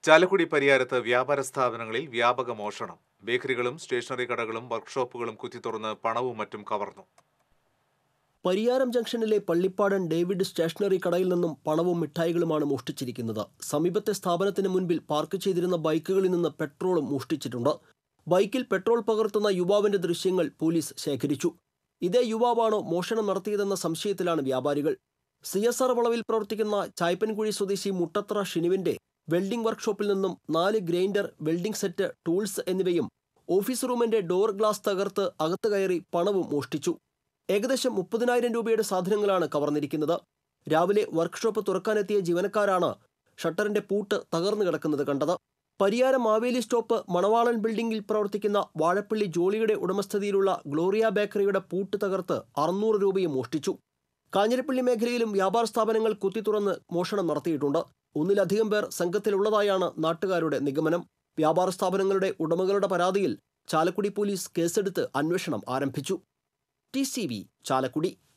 ചാലക്കുടി പരിയാരത്ത് വ്യാപാര സ്ഥാപനങ്ങളിൽ വ്യാപക മോഷണം ബേക്കറികളും സ്റ്റേഷനറി കടകളും വർക്ക്ഷോപ്പുകളും കുത്തിത്തുറന്ന് പണവും മറ്റും കവർന്നു പരിയാരം ജംഗ്ഷനിലെ പള്ളിപ്പാടൻ ഡേവിഡ് സ്റ്റേഷനറി കടയിൽ നിന്നും പണവും മിഠായികളുമാണ് മോഷ്ടിച്ചിരിക്കുന്നത് സമീപത്തെ സ്ഥാപനത്തിന് മുൻപിൽ പാർക്ക് ചെയ്തിരുന്ന ബൈക്കുകളിൽ നിന്ന് പെട്രോളും മോഷ്ടിച്ചിട്ടുണ്ട് ബൈക്കിൽ പെട്രോൾ പകർത്തുന്ന യുവാവിന്റെ ദൃശ്യങ്ങൾ പോലീസ് ശേഖരിച്ചു ഇതേ യുവാവാണോ മോഷണം നടത്തിയതെന്ന സംശയത്തിലാണ് വ്യാപാരികൾ സി എസ് ആർ വളവിൽ പ്രവർത്തിക്കുന്ന ചായ്പൻകുഴി സ്വദേശി മുട്ടത്ര ഷിനുവിന്റെ വെൽഡിംഗ് വർക്ക്ഷോപ്പിൽ നിന്നും നാല് ഗ്രൈൻഡർ വെൽഡിംഗ് സെറ്റ് ടൂൾസ് എന്നിവയും ഓഫീസ് റൂമിന്റെ ഡോർ ഗ്ലാസ് തകർത്ത് അകത്ത് കയറി പണവും മോഷ്ടിച്ചു ഏകദേശം മുപ്പതിനായിരം രൂപയുടെ സാധനങ്ങളാണ് കവർന്നിരിക്കുന്നത് രാവിലെ വർക്ക്ഷോപ്പ് തുറക്കാനെത്തിയ ജീവനക്കാരാണ് ഷട്ടറിന്റെ പൂട്ട് തകർന്നു കിടക്കുന്നത് കണ്ടത് പരിയാരം മാവേലി സ്റ്റോപ്പ് മണവാളൻ ബിൽഡിംഗിൽ പ്രവർത്തിക്കുന്ന വാഴപ്പള്ളി ജോളിയുടെ ഉടമസ്ഥതയിലുള്ള ഗ്ലോറിയ ബേക്കറിയുടെ പൂട്ട് തകർത്ത് അറുന്നൂറ് രൂപയും മോഷ്ടിച്ചു കാഞ്ഞിരപ്പള്ളി മേഖലയിലും വ്യാപാര സ്ഥാപനങ്ങൾ കുത്തിത്തുറന്ന് മോഷണം നടത്തിയിട്ടുണ്ട് ഒന്നിലധികം പേർ സംഘത്തിലുള്ളതായാണ് നാട്ടുകാരുടെ നിഗമനം വ്യാപാര സ്ഥാപനങ്ങളുടെ ഉടമകളുടെ പരാതിയിൽ ചാലക്കുടി പോലീസ് കേസെടുത്ത് അന്വേഷണം ആരംഭിച്ചു ടി സി വി ചാലക്കുടി